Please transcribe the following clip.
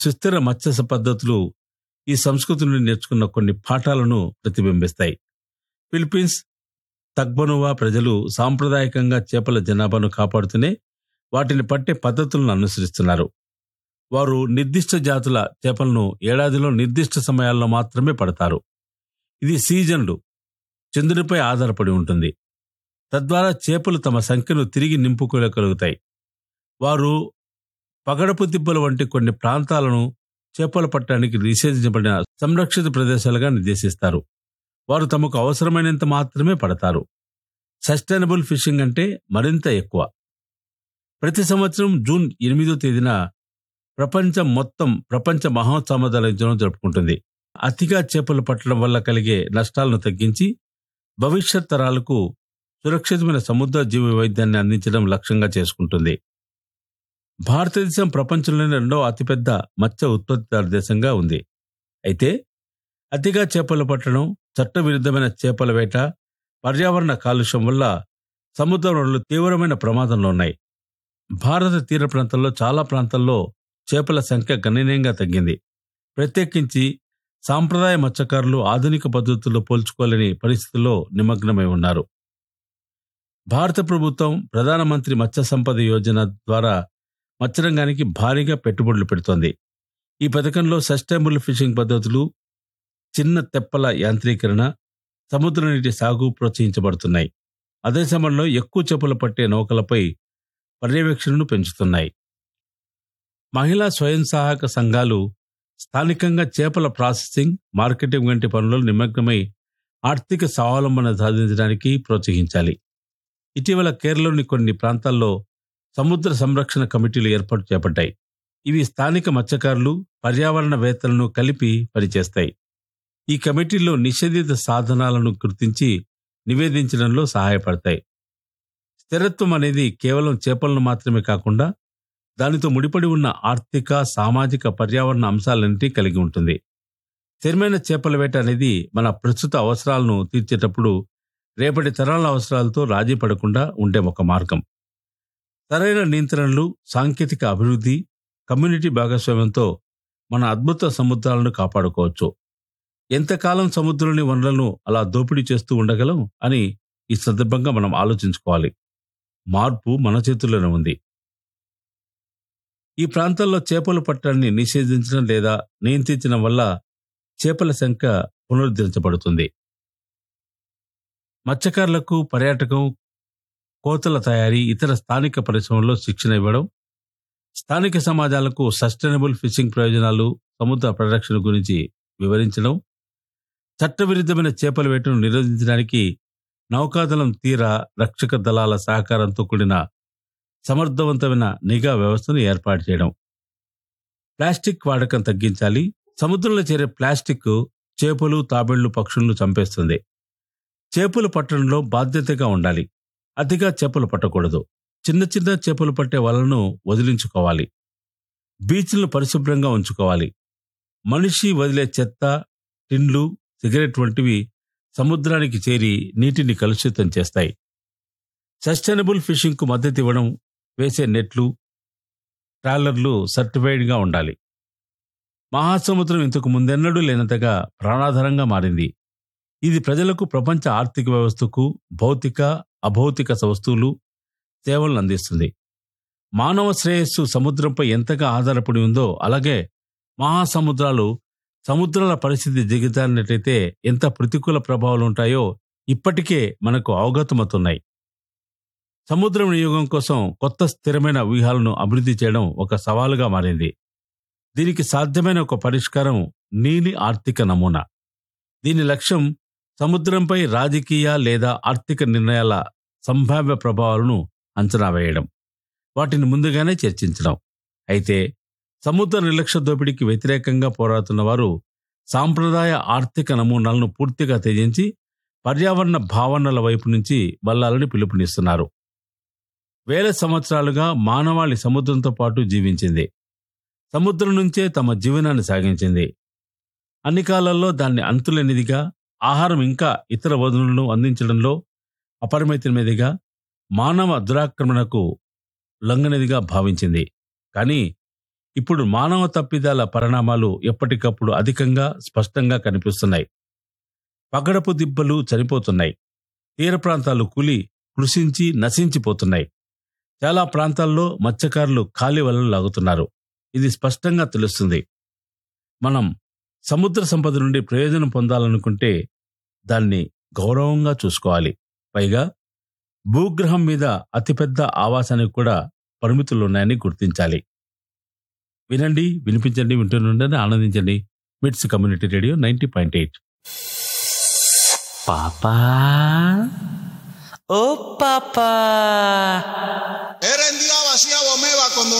సుస్థిర మత్స్య పద్ధతులు ఈ సంస్కృతి నుండి నేర్చుకున్న కొన్ని పాఠాలను ప్రతిబింబిస్తాయి ఫిలిప్పీన్స్ తగ్బనువా ప్రజలు సాంప్రదాయకంగా చేపల జనాభాను కాపాడుతూనే వాటిని పట్టే పద్ధతులను అనుసరిస్తున్నారు వారు నిర్దిష్ట జాతుల చేపలను ఏడాదిలో నిర్దిష్ట సమయాల్లో మాత్రమే పడతారు ఇది సీజన్లు చంద్రునిపై ఆధారపడి ఉంటుంది తద్వారా చేపలు తమ సంఖ్యను తిరిగి నింపుకోగలుగుతాయి వారు పగడపు దిబ్బల వంటి కొన్ని ప్రాంతాలను చేపలు పట్టడానికి నిషేధించబడిన సంరక్షిత ప్రదేశాలుగా నిర్దేశిస్తారు వారు తమకు అవసరమైనంత మాత్రమే పడతారు సస్టైనబుల్ ఫిషింగ్ అంటే మరింత ఎక్కువ ప్రతి సంవత్సరం జూన్ ఎనిమిదో తేదీన ప్రపంచం మొత్తం ప్రపంచ మహోత్సవాల దినం జరుపుకుంటుంది అతిగా చేపలు పట్టడం వల్ల కలిగే నష్టాలను తగ్గించి భవిష్యత్ తరాలకు సురక్షితమైన సముద్ర జీవ వైద్యాన్ని అందించడం లక్ష్యంగా చేసుకుంటుంది భారతదేశం ప్రపంచంలోని రెండవ అతిపెద్ద మత్స్య ఉత్పత్తిదారు దేశంగా ఉంది అయితే అతిగా చేపలు పట్టడం చట్టవిరుద్ధమైన చేపల వేట పర్యావరణ కాలుష్యం వల్ల సముద్రంలో తీవ్రమైన ప్రమాదంలో ఉన్నాయి భారత తీర ప్రాంతాల్లో చాలా ప్రాంతాల్లో చేపల సంఖ్య గణనీయంగా తగ్గింది ప్రత్యేకించి సాంప్రదాయ మత్స్యకారులు ఆధునిక పద్ధతుల్లో పోల్చుకోలేని పరిస్థితుల్లో నిమగ్నమై ఉన్నారు భారత ప్రభుత్వం ప్రధానమంత్రి మత్స్య సంపద యోజన ద్వారా మత్స్యరంగానికి భారీగా పెట్టుబడులు పెడుతోంది ఈ పథకంలో సస్టైనబుల్ ఫిషింగ్ పద్ధతులు చిన్న తెప్పల యాంత్రీకరణ సముద్ర నీటి సాగు ప్రోత్సహించబడుతున్నాయి అదే సమయంలో ఎక్కువ చేపలు పట్టే నౌకలపై పర్యవేక్షణను పెంచుతున్నాయి మహిళా స్వయం సహాయక సంఘాలు స్థానికంగా చేపల ప్రాసెసింగ్ మార్కెటింగ్ వంటి పనుల్లో నిమగ్నమై ఆర్థిక స్వావలంబన సాధించడానికి ప్రోత్సహించాలి ఇటీవల కేరళలోని కొన్ని ప్రాంతాల్లో సముద్ర సంరక్షణ కమిటీలు ఏర్పాటు చేపట్టాయి ఇవి స్థానిక మత్స్యకారులు పర్యావరణవేత్తలను కలిపి పనిచేస్తాయి ఈ కమిటీల్లో నిషేధిత సాధనాలను గుర్తించి నివేదించడంలో సహాయపడతాయి స్థిరత్వం అనేది కేవలం చేపలను మాత్రమే కాకుండా దానితో ముడిపడి ఉన్న ఆర్థిక సామాజిక పర్యావరణ అంశాలన్నింటి కలిగి ఉంటుంది స్థిరమైన చేపల వేట అనేది మన ప్రస్తుత అవసరాలను తీర్చేటప్పుడు రేపటి తరాల అవసరాలతో రాజీ పడకుండా ఉండే ఒక మార్గం సరైన నియంత్రణలు సాంకేతిక అభివృద్ధి కమ్యూనిటీ భాగస్వామ్యంతో మన అద్భుత సముద్రాలను కాపాడుకోవచ్చు ఎంతకాలం సముద్రంలోని వనరులను అలా దోపిడీ చేస్తూ ఉండగలం అని ఈ సందర్భంగా మనం ఆలోచించుకోవాలి మార్పు మన చేతుల్లోనే ఉంది ఈ ప్రాంతాల్లో చేపలు పట్టడాన్ని నిషేధించడం లేదా నియంత్రించడం వల్ల చేపల సంఖ్య పునరుద్ధరించబడుతుంది మత్స్యకారులకు పర్యాటకం కోతల తయారీ ఇతర స్థానిక పరిశ్రమల్లో శిక్షణ ఇవ్వడం స్థానిక సమాజాలకు సస్టైనబుల్ ఫిషింగ్ ప్రయోజనాలు సముద్ర పరిరక్షణ గురించి వివరించడం చట్టవిరుద్ధమైన చేపల వేటను నిరోధించడానికి నౌకాదళం తీర రక్షక దళాల సహకారంతో కూడిన సమర్థవంతమైన నిఘా వ్యవస్థను ఏర్పాటు చేయడం ప్లాస్టిక్ వాడకం తగ్గించాలి సముద్రంలో చేరే ప్లాస్టిక్ చేపలు తాబేళ్లు పక్షులను చంపేస్తుంది చేపలు పట్టడంలో బాధ్యతగా ఉండాలి అతిగా చేపలు పట్టకూడదు చిన్న చిన్న చేపలు పట్టే వలను వదిలించుకోవాలి బీచ్లను పరిశుభ్రంగా ఉంచుకోవాలి మనిషి వదిలే చెత్త టిన్లు సిగరెట్ వంటివి సముద్రానికి చేరి నీటిని కలుషితం చేస్తాయి సస్టైనబుల్ ఫిషింగ్ కు మద్దతు ఇవ్వడం వేసే నెట్లు ట్రాలర్లు సర్టిఫైడ్గా ఉండాలి మహాసముద్రం ఇంతకు ముందెన్నడూ లేనంతగా ప్రాణాధారంగా మారింది ఇది ప్రజలకు ప్రపంచ ఆర్థిక వ్యవస్థకు భౌతిక అభౌతిక వస్తువులు సేవలను అందిస్తుంది మానవ శ్రేయస్సు సముద్రంపై ఎంతగా ఆధారపడి ఉందో అలాగే మహాసముద్రాలు సముద్రాల పరిస్థితి దిగజారినట్లయితే ఎంత ప్రతికూల ప్రభావాలు ఉంటాయో ఇప్పటికే మనకు అవగతమవుతున్నాయి సముద్ర వినియోగం కోసం కొత్త స్థిరమైన వ్యూహాలను అభివృద్ధి చేయడం ఒక సవాలుగా మారింది దీనికి సాధ్యమైన ఒక పరిష్కారం నీలి ఆర్థిక నమూనా దీని లక్ష్యం సముద్రంపై రాజకీయ లేదా ఆర్థిక నిర్ణయాల సంభావ్య ప్రభావాలను అంచనా వేయడం వాటిని ముందుగానే చర్చించడం అయితే సముద్ర నిర్లక్ష్య దోపిడీకి వ్యతిరేకంగా పోరాడుతున్న వారు సాంప్రదాయ ఆర్థిక నమూనాలను పూర్తిగా త్యజించి పర్యావరణ భావనల వైపు నుంచి వల్లాలని పిలుపునిస్తున్నారు వేల సంవత్సరాలుగా మానవాళి సముద్రంతో పాటు జీవించింది సముద్రం నుంచే తమ జీవనాన్ని సాగించింది అన్ని కాలాల్లో దాన్ని అంతులేనిదిగా ఆహారం ఇంకా ఇతర వనరులను అందించడంలో అపరిమితమైనదిగా మానవ దురాక్రమణకు లొంగనిదిగా భావించింది కానీ ఇప్పుడు మానవ తప్పిదాల పరిణామాలు ఎప్పటికప్పుడు అధికంగా స్పష్టంగా కనిపిస్తున్నాయి పగడపు దిబ్బలు చనిపోతున్నాయి తీర ప్రాంతాలు కూలి కృషించి నశించిపోతున్నాయి చాలా ప్రాంతాల్లో మత్స్యకారులు ఖాళీ వలలు లాగుతున్నారు ఇది స్పష్టంగా తెలుస్తుంది మనం సముద్ర సంపద నుండి ప్రయోజనం పొందాలనుకుంటే దాన్ని గౌరవంగా చూసుకోవాలి పైగా భూగ్రహం మీద అతిపెద్ద ఆవాసానికి కూడా పరిమితులు ఉన్నాయని గుర్తించాలి వినండి వినిపించండి వింటుండండి ఆనందించండి MITS community radio ninety point eight పాపా ఓ పాపా He rendido vacía Bomeba con don